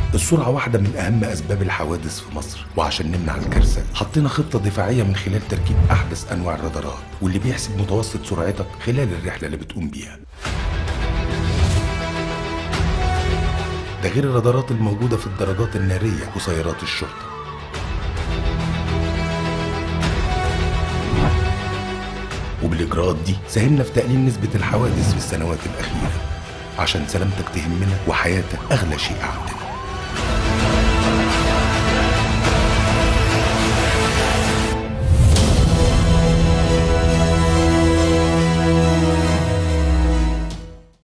السرعة واحدة من أهم أسباب الحوادث في مصر وعشان نمنع الكارثة حطينا خطة دفاعية من خلال تركيب أحدث أنواع الرادارات واللي بيحسب متوسط سرعتك خلال الرحلة اللي بتقوم بيها ده غير الرادارات الموجودة في الدرجات النارية وسيارات الشرطة وبالإجراءات دي ساهمنا في تقليل نسبة الحوادث في السنوات الأخيرة عشان سلامتك تهمنا وحياتك أغلى شيء عندنا